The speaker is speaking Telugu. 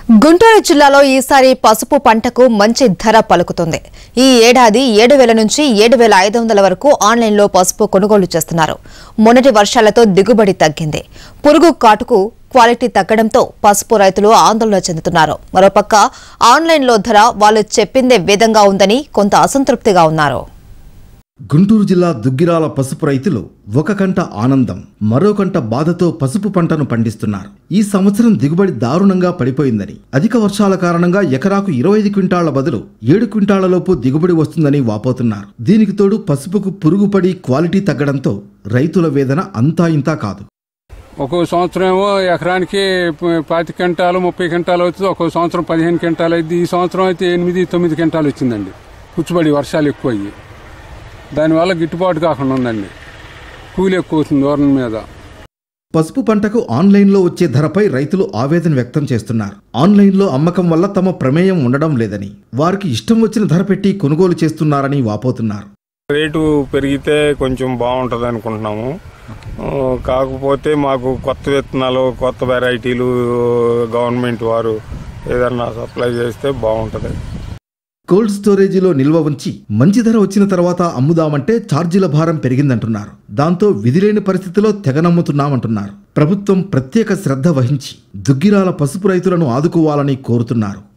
గుంటూరు జిల్లాలో ఈసారి పసుపు పంటకు మంచి ధర పలుకుతుంది ఈ ఏడాది ఏడు వేల నుంచి ఏడు వేల ఐదు వందల వరకు ఆన్లైన్లో పసుపు కొనుగోలు చేస్తున్నారు మొన్నటి వర్షాలతో దిగుబడి తగ్గింది పురుగు కాటుకు క్వాలిటీ తగ్గడంతో పసుపు రైతులు ఆందోళన చెందుతున్నారు మరోపక్క ఆన్లైన్లో ధర వాళ్ళు చెప్పిందే విధంగా ఉందని కొంత అసంతృప్తిగా ఉన్నారు గుంటూరు జిల్లా దుగ్గిరాల పసుపు రైతులు ఒక కంట ఆనందం మరో కంట బాధతో పసుపు పంటను పండిస్తున్నారు ఈ సంవత్సరం దిగుబడి దారుణంగా పడిపోయిందని అధిక వర్షాల కారణంగా ఎకరాకు ఇరవై ఐదు క్వింటాళ్ల బదులు ఏడు క్వింటాళ్లలోపు దిగుబడి వస్తుందని వాపోతున్నారు దీనికి తోడు పసుపుకు పురుగుపడి క్వాలిటీ తగ్గడంతో రైతుల వేదన అంతా ఇంతా కాదు ఒక్కో సంవత్సరం ఏమో ఎకరానికి ప- పాతి క్వింటాలు ముప్పై క్వింటాలు అవుతుంది ఒక్కో సంవత్సరం పదిహేను క్వింటాలు అయింది ఈ సంవత్సరం అయితే ఎనిమిది తొమ్మిది క్వింటాలు వచ్చిందండి పుచ్చుబడి వర్షాలు ఎక్కువ అయ్యి దానివల్ల గిట్టుబాటు కాకుండా ఉందండి కూలి ఎక్కువ అవుతుంది దూరం మీద పసుపు పంటకు ఆన్లైన్లో వచ్చే ధరపై రైతులు ఆవేదన వ్యక్తం చేస్తున్నారు ఆన్లైన్లో అమ్మకం వల్ల తమ ప్రమేయం ఉండడం లేదని వారికి ఇష్టం వచ్చిన ధర పెట్టి కొనుగోలు చేస్తున్నారని వాపోతున్నారు రేటు పెరిగితే కొంచెం బాగుంటుంది అనుకుంటున్నాము ఆ, కాకపోతే మాకు కొత్త విత్తనాలు కొత్త వెరైటీలు గవర్నమెంట్ వారు ఏదన్నా సప్లై చేస్తే బాగుంటుంది కోల్డ్ స్టోరేజీలో నిల్వ ఉంచి మంచి ధర వచ్చిన తర్వాత అమ్ముదామంటే ఛార్జీల భారం పెరిగిందంటున్నారు దాంతో విధిలేని పరిస్థితిలో తెగనమ్ముతున్నామంటున్నారు ప్రభుత్వం ప్రత్యేక శ్రద్ధ వహించి దుగ్గిరాల పసుపు రైతులను ఆదుకోవాలని కోరుతున్నారు